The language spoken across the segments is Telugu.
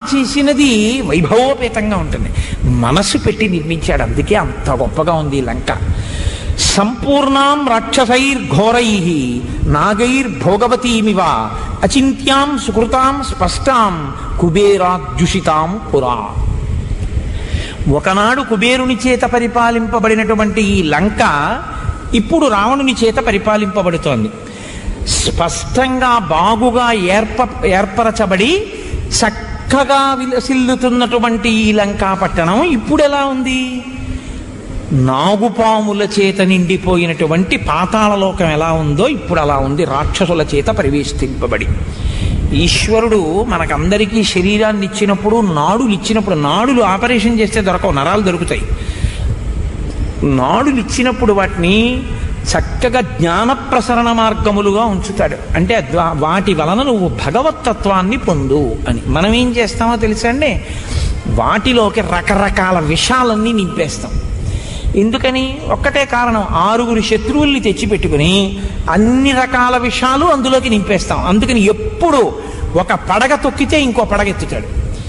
చేసినది వైభవోపేతంగా ఉంటుంది మనసు పెట్టి నిర్మించాడు అందుకే అంత గొప్పగా ఉంది ఈ లంక సంపూర్ణాం రాక్షసైర్ఘోరై నాగైర్భోగవతీమివ అచింత్యాం సుకృతాం స్పష్టాం కుబేరాద్యుషితాం పురా ఒకనాడు కుబేరుని చేత పరిపాలింపబడినటువంటి ఈ లంక ఇప్పుడు రావణుని చేత పరిపాలింపబడుతోంది స్పష్టంగా బాగుగా ఏర్ప ఏర్పరచబడి చక్కగా విలసిల్లుతున్నటువంటి ఈ లంకా పట్టణం ఇప్పుడు ఎలా ఉంది నాగుపాముల చేత నిండిపోయినటువంటి పాతాళలోకం ఎలా ఉందో ఇప్పుడు అలా ఉంది రాక్షసుల చేత పరివేష్టింపబడి ఈశ్వరుడు మనకందరికీ శరీరాన్ని ఇచ్చినప్పుడు నాడులు ఇచ్చినప్పుడు నాడులు ఆపరేషన్ చేస్తే దొరకవు నరాలు దొరుకుతాయి నాడులు ఇచ్చినప్పుడు వాటిని చక్కగా జ్ఞాన ప్రసరణ మార్గములుగా ఉంచుతాడు అంటే ద్వా- వాటి వలన నువ్వు భగవతత్వాన్ని పొందు అని మనం ఏం చేస్తామో తెలుసా అండి వాటిలోకి రకరకాల విషాలన్నీ నింపేస్తాం ఎందుకని ఒక్కటే కారణం ఆరుగురు శత్రువుల్ని తెచ్చిపెట్టుకుని అన్ని రకాల విషయాలు అందులోకి నింపేస్తాం అందుకని ఎప్పుడు ఒక పడగ తొక్కితే ఇంకో పడగ ఎత్తుతాడు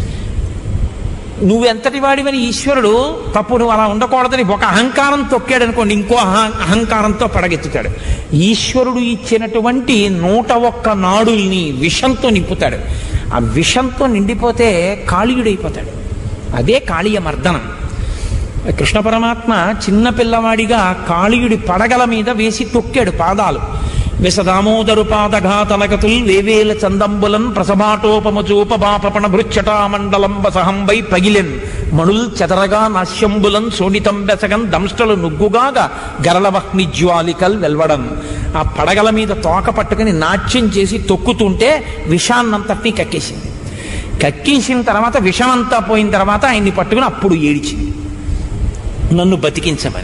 నువ్వెంతటి వాడివని ఈశ్వరుడు తప్పు నువ్వు అలా ఉండకూడదని ఒక అహంకారం తొక్కాడు అనుకోండి ఇంకో అహం అహంకారంతో పడగెత్తుతాడు ఈశ్వరుడు ఇచ్చినటువంటి నూట ఒక్క నాడుల్ని విషంతో నింపుతాడు ఆ విషంతో నిండిపోతే కాళీయుడైపోతాడు అదే కాళీయ మర్దనం కృష్ణ పరమాత్మ చిన్న పిల్లవాడిగా కాళీయుడి పడగల మీద వేసి తొక్కాడు పాదాలు విసదామోదరు పాదఘాతనగతుల్ వేవేల చందంబులన్ ప్రసభాటోపమచూపబాపణ భృచ్చటామండలం బసహంబై పగిలెన్ మణుల్ చెదరగా నాశ్యంబులన్ శోణితం బెసగన్ దంష్టలు నుగ్గుగాగా గరళవహ్ని జ్వాలికల్ వెల్వడం ఆ పడగల మీద తోక పట్టుకుని నాట్యం చేసి తొక్కుతుంటే విషాన్నంతటినీ కక్కేసింది కక్కేసిన తర్వాత విషమంతా పోయిన తర్వాత ఆయన్ని పట్టుకుని అప్పుడు ఏడిచింది నన్ను బతికించమని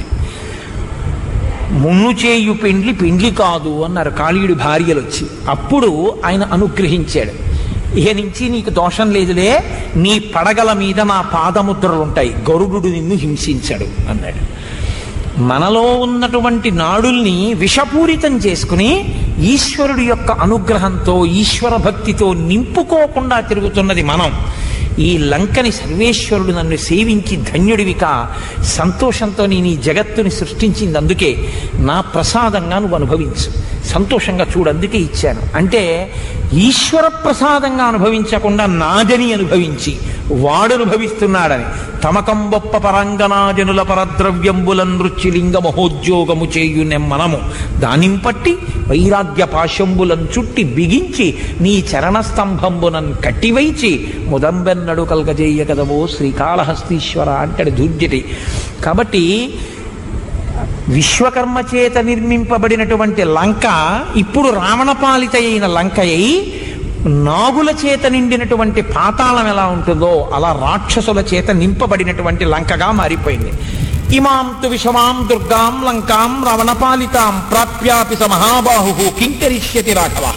మున్ను చేయు పెండ్లి పెండ్లి కాదు అన్నారు కాళీయుడి భార్యలు వచ్చి అప్పుడు ఆయన అనుగ్రహించాడు ఇక నుంచి నీకు దోషం లేదులే నీ పడగల మీద నా పాదముద్రలు ఉంటాయి గరుడు నిన్ను హింసించాడు అన్నాడు మనలో ఉన్నటువంటి నాడుల్ని విషపూరితం చేసుకుని ఈశ్వరుడి యొక్క అనుగ్రహంతో ఈశ్వర భక్తితో నింపుకోకుండా తిరుగుతున్నది మనం ఈ లంకని సర్వేశ్వరుడు నన్ను సేవించి ధన్యుడివిక సంతోషంతో నేను ఈ జగత్తుని సృష్టించింది అందుకే నా ప్రసాదంగా నువ్వు అనుభవించు సంతోషంగా చూడు అందుకే ఇచ్చాను అంటే ఈశ్వర ప్రసాదంగా అనుభవించకుండా నాదని అనుభవించి వాడు అనుభవిస్తున్నాడని తమకం గొప్ప పరంగనాజనుల పరద్రవ్యంబుల నృత్యులింగ మహోద్యోగము చేయు నెమ్మనము దానింపట్టి వైరాగ్య పాశంబులం చుట్టి బిగించి నీ చరణస్తంభంబునన్ కట్టివైచి ముదంబెన్నడు కల్గజేయ కదవో శ్రీకాళహస్తీశ్వర అంటాడు దుర్జటి కాబట్టి విశ్వకర్మ చేత నిర్మింపబడినటువంటి లంక ఇప్పుడు రావణపాలిత అయిన లంక అయి నాగుల చేత నిండినటువంటి పాతాళం ఎలా ఉంటుందో అలా రాక్షసుల చేత నింపబడినటువంటి లంకగా మారిపోయింది ఇమాం తు విషమాం దుర్గాం లంకాం రావణపాలితాం ప్రాప్యాపి స మహాబాహు కింకరిష్యతి రాఘవ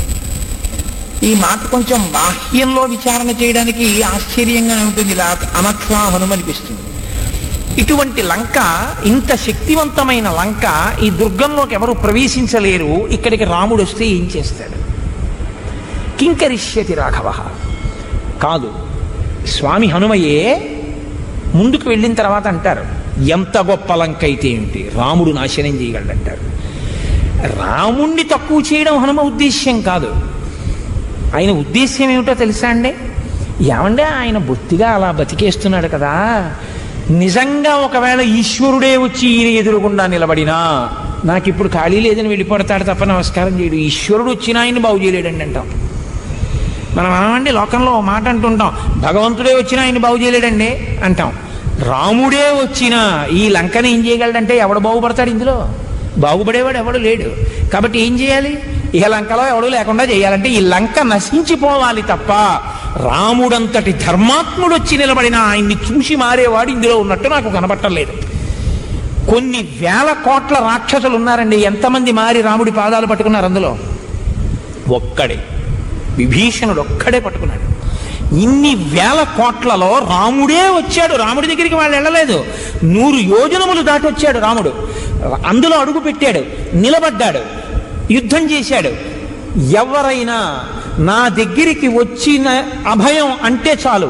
ఈ మాట కొంచెం బాహ్యంలో విచారణ చేయడానికి ఆశ్చర్యంగా ఉంటుంది ఇలా అనక్షాహనం అనిపిస్తుంది ఇటువంటి లంక ఇంత శక్తివంతమైన లంక ఈ దుర్గంలోకి ఎవరు ప్రవేశించలేరు ఇక్కడికి రాముడు వస్తే ఏం చేస్తాడు కింకరిష్యతి రాఘవ కాదు స్వామి హనుమయే ముందుకు వెళ్ళిన తర్వాత అంటారు ఎంత గొప్ప లంక అయితే ఏంటి రాముడు నాశనం చేయగలడంటారు రాముణ్ణి తక్కువ చేయడం హనుమ ఉద్దేశ్యం కాదు ఆయన ఉద్దేశ్యం ఏమిటో తెలుసా అండి ఏమంటే ఆయన బొత్తిగా అలా బతికేస్తున్నాడు కదా నిజంగా ఒకవేళ ఈశ్వరుడే వచ్చి ఈయన ఎదురుగుండా నిలబడినా నాకు ఇప్పుడు ఖాళీ లేదని వెళ్ళిపోతాడు తప్ప నమస్కారం చేయడు ఈశ్వరుడు వచ్చినా ఆయన్ని బాగు చేయలేడండి అంటాం మనం అనమండి లోకంలో ఓ మాట అంటుంటాం భగవంతుడే వచ్చినా ఆయన బాగు చేయలేడండి అంటాం రాముడే వచ్చినా ఈ లంకని ఏం చేయగలడంటే ఎవడు బాగుపడతాడు ఇందులో బాగుపడేవాడు ఎవడు లేడు కాబట్టి ఏం చేయాలి ఇక లంకలో ఎవడు లేకుండా చేయాలంటే ఈ లంక నశించిపోవాలి తప్ప రాముడంతటి ధర్మాత్ముడు వచ్చి నిలబడిన ఆయన్ని చూసి మారేవాడు ఇందులో ఉన్నట్టు నాకు కనబట్టలేదు కొన్ని వేల కోట్ల రాక్షసులు ఉన్నారండి ఎంతమంది మారి రాముడి పాదాలు పట్టుకున్నారు అందులో ఒక్కడే విభీషణుడు ఒక్కడే పట్టుకున్నాడు ఇన్ని వేల కోట్లలో రాముడే వచ్చాడు రాముడి దగ్గరికి వాళ్ళు వెళ్ళలేదు నూరు యోజనములు దాటి వచ్చాడు రాముడు అందులో అడుగు పెట్టాడు నిలబడ్డాడు యుద్ధం చేశాడు ఎవరైనా నా దగ్గరికి వచ్చిన అభయం అంటే చాలు